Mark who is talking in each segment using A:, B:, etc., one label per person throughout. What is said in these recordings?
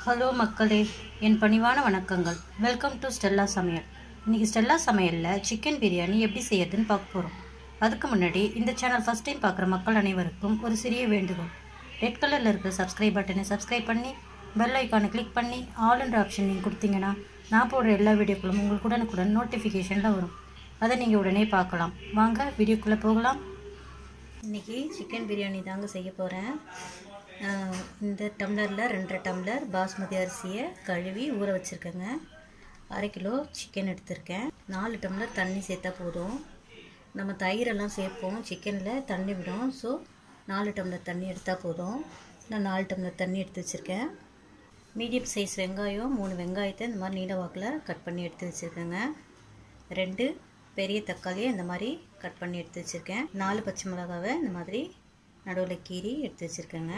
A: hello மக்களே என் பணிவான வணக்கங்கள் வெல்கம் டு ஸ்டெல்லா சமையல் இன்றைக்கி ஸ்டெல்லா சமையலில் சிக்கன் பிரியாணி எப்படி செய்யறதுன்னு பார்க்க போகிறோம் அதுக்கு முன்னாடி இந்த சேனல் ஃபஸ்ட் டைம் பார்க்குற மக்கள் அனைவருக்கும் ஒரு சிறிய வேண்டுகோள் ரெட் கலரில் இருக்கிற சப்ஸ்கிரைப் பட்டனை சப்ஸ்கிரைப் பண்ணி பெல் ஐக்கானை கிளிக் பண்ணி ஆல்ன்ற ஆப்ஷன் நீங்கள் கொடுத்தீங்கன்னா நான் போடுற எல்லா வீடியோக்களும் உங்களுக்கு உடனுக்குடன் நோட்டிஃபிகேஷனில் வரும் அதை நீங்கள் உடனே பார்க்கலாம் வாங்க வீடியோக்குள்ளே போகலாம் இன்றைக்கி சிக்கன் பிரியாணி தாங்க செய்ய போகிறேன் இந்த டம்ளரில் ரெண்டரை டம்ளர் பாஸ்மதி அரிசியை கழுவி ஊற வச்சுருக்கேங்க அரை கிலோ சிக்கன் எடுத்திருக்கேன் நாலு டம்ளர் தண்ணி சேர்த்தா போதும் நம்ம தயிரெல்லாம் சேர்ப்போம் சிக்கனில் தண்ணி விடும் ஸோ நாலு டம்ளர் தண்ணி எடுத்தால் போதும் நான் நாலு டம்ளர் தண்ணி எடுத்து வச்சுருக்கேன் மீடியம் சைஸ் வெங்காயம் மூணு வெங்காயத்தை இந்த மாதிரி நீல வாக்கில் கட் பண்ணி எடுத்து வச்சுருக்கேங்க ரெண்டு பெரிய தக்காளியை இந்த மாதிரி கட் பண்ணி எடுத்து வச்சுருக்கேன் நாலு பச்சை மிளகாவை இந்த மாதிரி நடுவில் கீறி எடுத்து வச்சுருக்கேங்க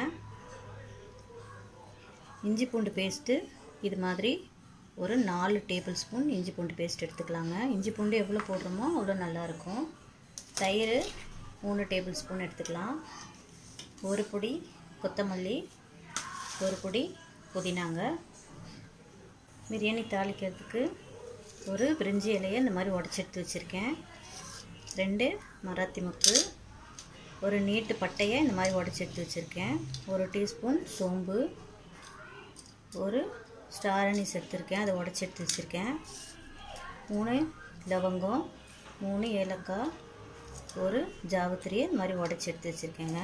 A: இஞ்சி பூண்டு பேஸ்ட்டு இது மாதிரி ஒரு நாலு டேபிள் ஸ்பூன் இஞ்சி பூண்டு பேஸ்ட் எடுத்துக்கலாங்க இஞ்சி பூண்டு எவ்வளோ போடுறோமோ அவ்வளோ நல்லாயிருக்கும் தயிர் மூணு டேபிள் ஸ்பூன் எடுத்துக்கலாம் ஒரு பொடி கொத்தமல்லி ஒரு பொடி புதினாங்க பிரியாணி தாளிக்கிறதுக்கு ஒரு பிரிஞ்சி இலையை இந்த மாதிரி உடச்சி எடுத்து வச்சுருக்கேன் ரெண்டு மராத்தி முக்கு ஒரு நீட்டு பட்டையை இந்த மாதிரி உடச்சி எடுத்து வச்சுருக்கேன் ஒரு டீஸ்பூன் சோம்பு ஒரு ஸ்டார் அனிஸ் எடுத்திருக்கேன் அதை உடச்சி எடுத்து வச்சுருக்கேன் மூணு லவங்கம் மூணு ஏலக்காய் ஒரு ஜாவத்திரியை இந்த மாதிரி உடச்சி எடுத்து வச்சுருக்கேங்க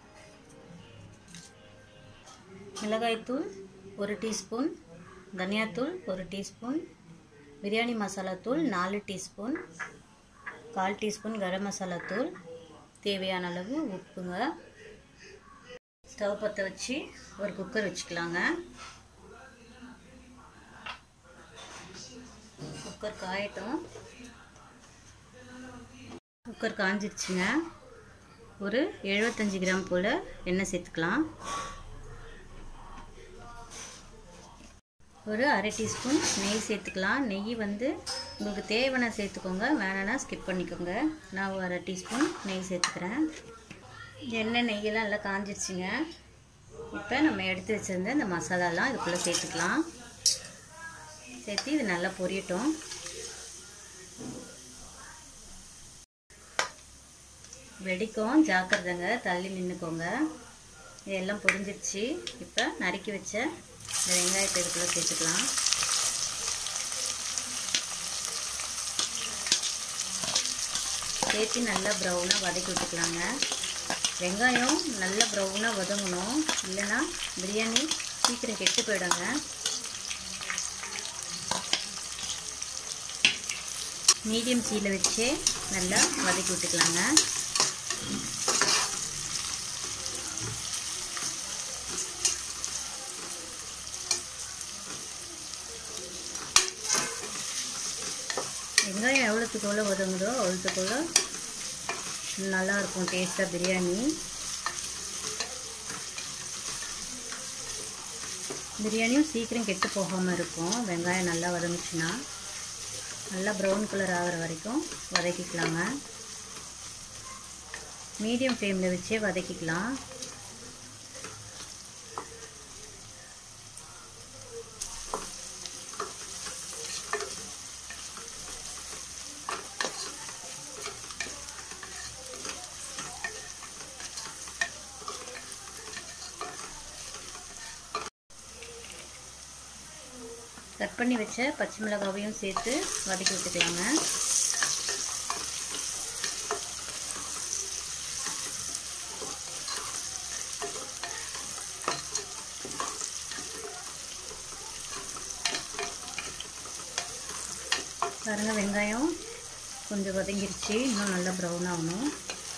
A: மிளகாய்த்தூள் ஒரு டீஸ்பூன் தனியாத்தூள் ஒரு டீஸ்பூன் பிரியாணி மசாலா தூள் நாலு டீஸ்பூன் கால் டீஸ்பூன் கரம் மசாலா தூள் தேவையான அளவு உப்புங்க ஸ்டவ் பற்ற வச்சு ஒரு குக்கர் வச்சுக்கலாங்க குக்கர் காயட்டும் குக்கர் காஞ்சிடுச்சுங்க ஒரு எழுபத்தஞ்சி கிராம் போல் எண்ணெய் சேர்த்துக்கலாம் ஒரு அரை டீஸ்பூன் நெய் சேர்த்துக்கலாம் நெய் வந்து உங்களுக்கு தேவைன்னா சேர்த்துக்கோங்க வேணான்னா ஸ்கிப் பண்ணிக்கோங்க நான் ஒரு அரை டீஸ்பூன் நெய் சேர்த்துக்கிறேன் எண்ணெய் நெய்யெல்லாம் நல்லா காஞ்சிருச்சுங்க இப்போ நம்ம எடுத்து வச்சுருந்த இந்த மசாலாலாம் இதுக்குள்ளே சேர்த்துக்கலாம் சேர்த்து இது நல்லா பொரியட்டும் வெடிக்கும் ஜாக்கிரதைங்க தள்ளி நின்றுக்கோங்க இதெல்லாம் பொரிஞ்சிருச்சு இப்போ நறுக்கி வச்ச இந்த வெங்காயத்தை இதுக்குள்ளே சேர்த்துக்கலாம் சேர்த்து நல்லா ப்ரௌனாக வதக்கி விட்டுக்கலாங்க வெங்காயம் நல்லா ப்ரௌனாக வதங்கணும் இல்லைன்னா பிரியாணி சீக்கிரம் கெட்டு போயிடுங்க மீடியம் சீல வச்சு நல்லா வதக்கி விட்டுக்கலாங்க வெங்காயம் எவ்வளோத்துக்கு எவ்வளோ வதங்குதோ அவ்வளோத்துக்கு எவ்வளோ நல்லாயிருக்கும் டேஸ்ட்டாக பிரியாணி பிரியாணியும் சீக்கிரம் கெட்டு போகாமல் இருக்கும் வெங்காயம் நல்லா வதங்குச்சுன்னா நல்லா ப்ரௌன் கலர் ஆகிற வரைக்கும் வதக்கிக்கலாங்க மீடியம் ஃப்ளேமில் வச்சே வதக்கிக்கலாம் கட் பண்ணி வச்ச பச்சை மிளகாவையும் சேர்த்து வதக்கி விட்டுக்கலாங்க பாருங்கள் வெங்காயம் கொஞ்சம் வதங்கிருச்சு இன்னும் நல்லா ப்ரௌன் ஆகணும்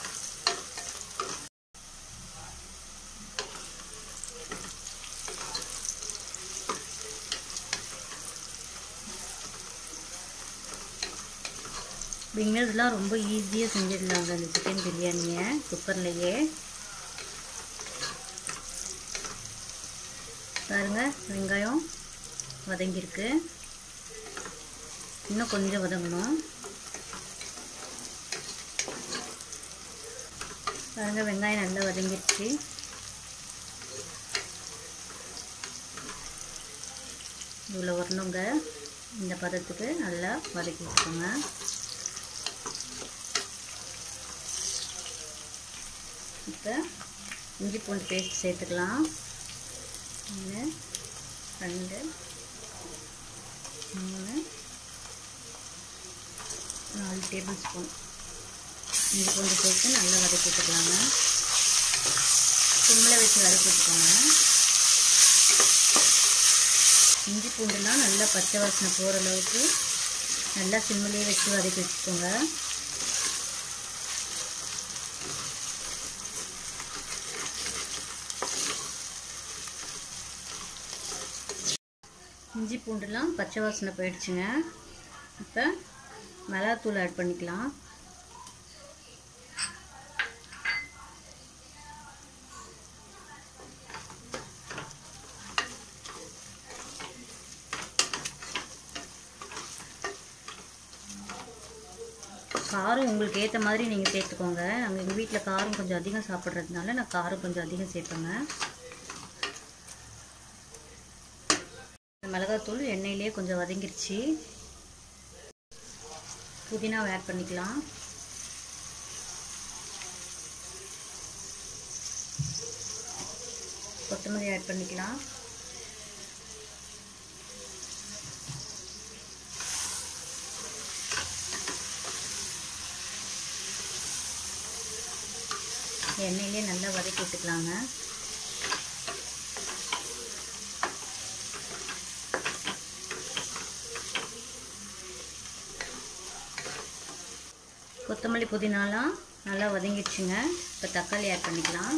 A: பிகினர்ஸ்லாம் ரொம்ப ஈஸியாக செஞ்சிடலாங்க அந்த சிக்கன் பிரியாணியை குக்கர்லேயே பாருங்கள் வெங்காயம் வதங்கியிருக்கு இன்னும் கொஞ்சம் வதங்கணும் பாருங்கள் வெங்காயம் நல்லா வதங்கிருச்சு இவ்வளோ வரணுங்க இந்த பதத்துக்கு நல்லா வதக்கி விட்டுக்கோங்க இப்போ இஞ்சி பூண்டு பேஸ்ட் சேர்த்துக்கலாம் ஒன்று ரெண்டு மூணு நாலு டேபிள் ஸ்பூன் இஞ்சி பூண்டு சேர்த்து நல்லா வதக்கி விட்டுக்கலாங்க சிம்மில் வச்சு வதக்கி விட்டுக்கோங்க இஞ்சி பூண்டுலாம் நல்லா பச்சை வாசனை போகிற அளவுக்கு நல்லா சிம்மிலே வச்சு வதக்கி வச்சுக்கோங்க இஞ்சி பூண்டுலாம் பச்சை வாசனை போயிடுச்சுங்க இப்போ மிளகாத்தூள் ஆட் பண்ணிக்கலாம் காரம் உங்களுக்கு ஏற்ற மாதிரி நீங்கள் சேர்த்துக்கோங்க நாங்கள் எங்கள் வீட்டில் காரம் கொஞ்சம் அதிகம் சாப்பிட்றதுனால நான் காரம் கொஞ்சம் அதிகம் சேர்ப்பேங்க மிளகாத்தூள் எண்ணெயிலே கொஞ்சம் வதங்கிருச்சு புதினாவை ஆட் பண்ணிக்கலாம் கொத்தமல்லி ஆட் பண்ணிக்கலாம் எண்ணெயிலே நல்லா வதக்கி விட்டுக்கலாங்க கொத்தமல்லி புதினாலாம் நல்லா வதங்கிடுச்சுங்க இப்போ தக்காளி ஆட் பண்ணிக்கலாம்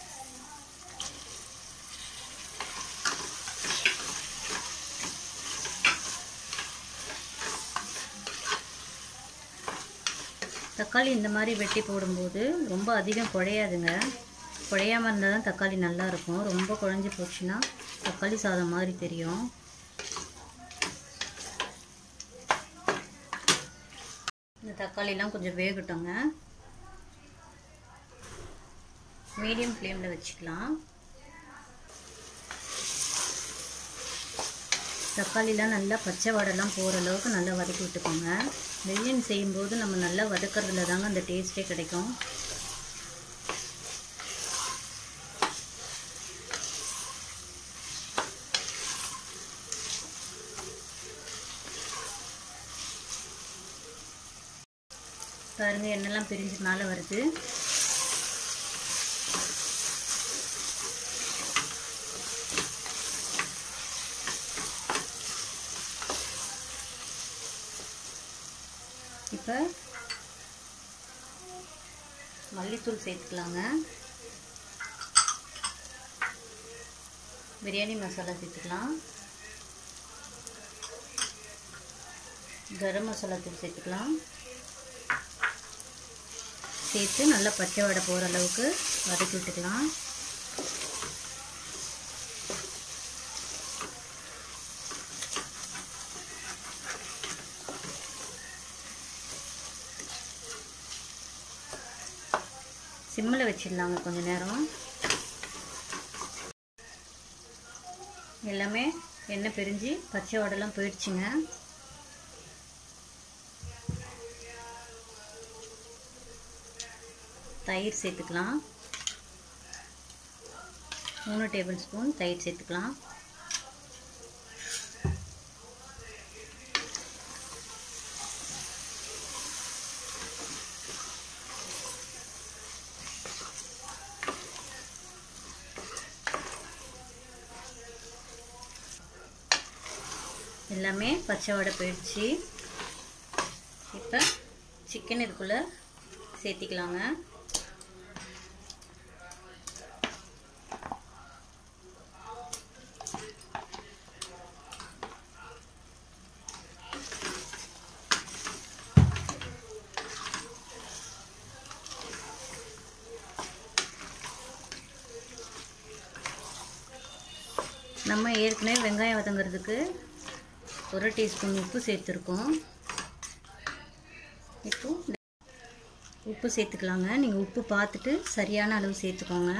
A: தக்காளி இந்த மாதிரி வெட்டி போடும்போது ரொம்ப அதிகம் குழையாதுங்க குழையாமல் இருந்தால் தான் தக்காளி நல்லா இருக்கும் ரொம்ப குழஞ்சி போச்சுன்னா தக்காளி சாதம் மாதிரி தெரியும் இந்த தக்காளிலாம் கொஞ்சம் வேகட்டுங்க மீடியம் ஃப்ளேமில் வச்சுக்கலாம் தக்காளிலாம் நல்லா பச்சை வடைலாம் போகிற அளவுக்கு நல்லா வதக்கி விட்டுக்கோங்க பிரியாணி செய்யும்போது நம்ம நல்லா வதக்கிறதுல தாங்க அந்த டேஸ்ட்டே கிடைக்கும் பாருங்க எண்ணெய்லாம் பிரிஞ்சு மேலே வருது இப்போ மல்லித்தூள் சேர்த்துக்கலாங்க பிரியாணி மசாலா சேர்த்துக்கலாம் கரம் மசாலா தூள் சேர்த்துக்கலாம் சேர்த்து நல்லா பச்சை வடை போகிற அளவுக்கு வதக்கி விட்டுக்கலாம் சிம்மில் வச்சிடலாங்க கொஞ்ச நேரம் எல்லாமே எண்ணெய் பிரிஞ்சு பச்சை வடைலாம் போயிடுச்சுங்க தயிர் சேர்த்துக்கலாம் மூணு டேபிள் ஸ்பூன் தயிர் சேர்த்துக்கலாம் எல்லாமே பச்சை வடை போயிடுச்சு இப்போ சிக்கன் இதுக்குள்ளே சேர்த்திக்கலாங்க நம்ம ஏற்கனவே வெங்காயம் வதங்கிறதுக்கு ஒரு டீஸ்பூன் உப்பு சேர்த்துருக்கோம் இப்போ உப்பு சேர்த்துக்கலாங்க நீங்கள் உப்பு பார்த்துட்டு சரியான அளவு சேர்த்துக்கோங்க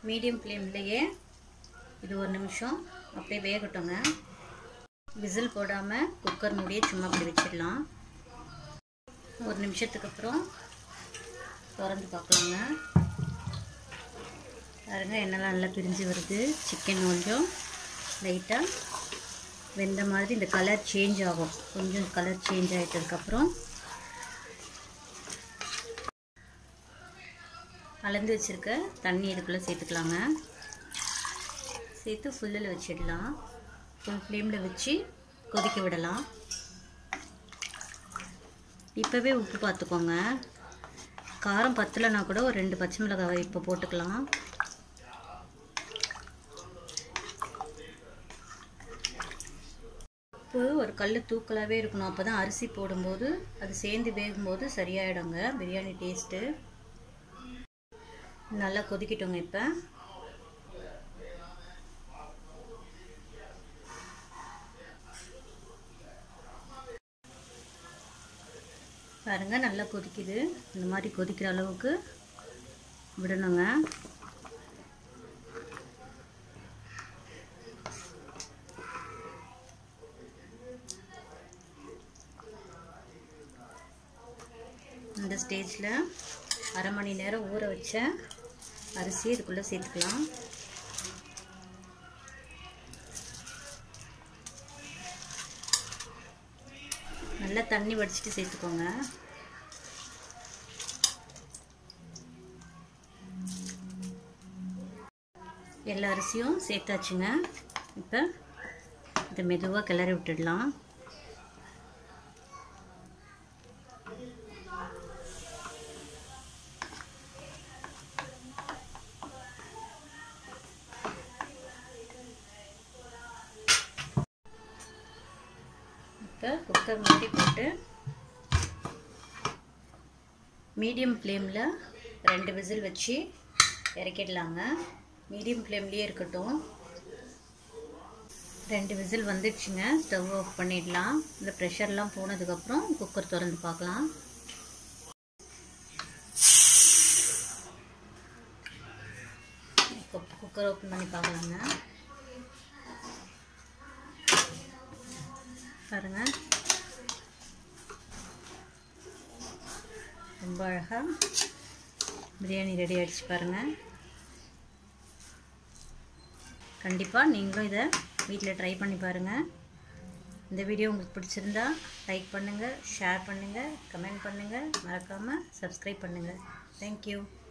A: மீடியம் ஃப்ளேம்லேயே இது ஒரு நிமிஷம் அப்படியே வேகட்டுங்க விசில் போடாமல் குக்கர் மூடியே சும்மா அப்படி வச்சிடலாம் ஒரு நிமிஷத்துக்கு அப்புறம் திறந்து பார்க்கலாங்க பாருங்க எண்ணெய்லாம் நல்லா பிரிஞ்சு வருது சிக்கன் கொஞ்சம் லைட்டாக வெந்த மாதிரி இந்த கலர் சேஞ்ச் ஆகும் கொஞ்சம் கலர் சேஞ்ச் ஆகிட்டதுக்கப்புறம் கலந்து வச்சுருக்க தண்ணி இதுக்குள்ளே சேர்த்துக்கலாங்க சேர்த்து ஃபுல்லில் வச்சிடலாம் ஃபுல் ஃப்ளேமில் வச்சு கொதிக்க விடலாம் இப்போவே உப்பு பார்த்துக்கோங்க காரம் பத்தலைனா கூட ஒரு ரெண்டு பச்சை மிளகாய் இப்போ போட்டுக்கலாம் உப்பு ஒரு கல் தூக்கலாகவே இருக்கணும் அப்போ தான் அரிசி போடும்போது அது சேர்ந்து வேகும்போது சரியாயிடுங்க பிரியாணி டேஸ்ட்டு நல்லா கொதிக்கட்டுங்க இப்போ பாருங்கள் நல்லா கொதிக்குது இந்த மாதிரி கொதிக்கிற அளவுக்கு விடணுங்க இந்த ஸ்டேஜில் அரை மணி நேரம் ஊற வச்ச அரிசி இதுக்குள்ளே சேர்த்துக்கலாம் நல்லா தண்ணி வடிச்சிட்டு சேர்த்துக்கோங்க எல்லா அரிசியும் சேர்த்தாச்சுங்க இப்போ இதை மெதுவாக கிளறி விட்டுடலாம் இப்போ குக்கர் மூடி போட்டு மீடியம் ஃப்ளேமில் ரெண்டு விசில் வச்சு இறக்கிடலாங்க மீடியம் ஃப்ளேம்லேயே இருக்கட்டும் ரெண்டு விசில் வந்துடுச்சுங்க ஸ்டவ் ஆஃப் பண்ணிடலாம் இந்த ப்ரெஷர்லாம் போனதுக்கப்புறம் குக்கர் திறந்து பார்க்கலாம் குக்கர் ஓப்பன் பண்ணி பார்க்கலாங்க பாருங்க ரொம்ப அழகாக பிரியாணி ரெடி ஆகிடுச்சு பாருங்கள் கண்டிப்பாக நீங்களும் இதை வீட்டில் ட்ரை பண்ணி பாருங்கள் இந்த வீடியோ உங்களுக்கு பிடிச்சிருந்தா லைக் பண்ணுங்கள் ஷேர் பண்ணுங்கள் கமெண்ட் பண்ணுங்கள் மறக்காமல் சப்ஸ்கிரைப் பண்ணுங்கள் தேங்க்யூ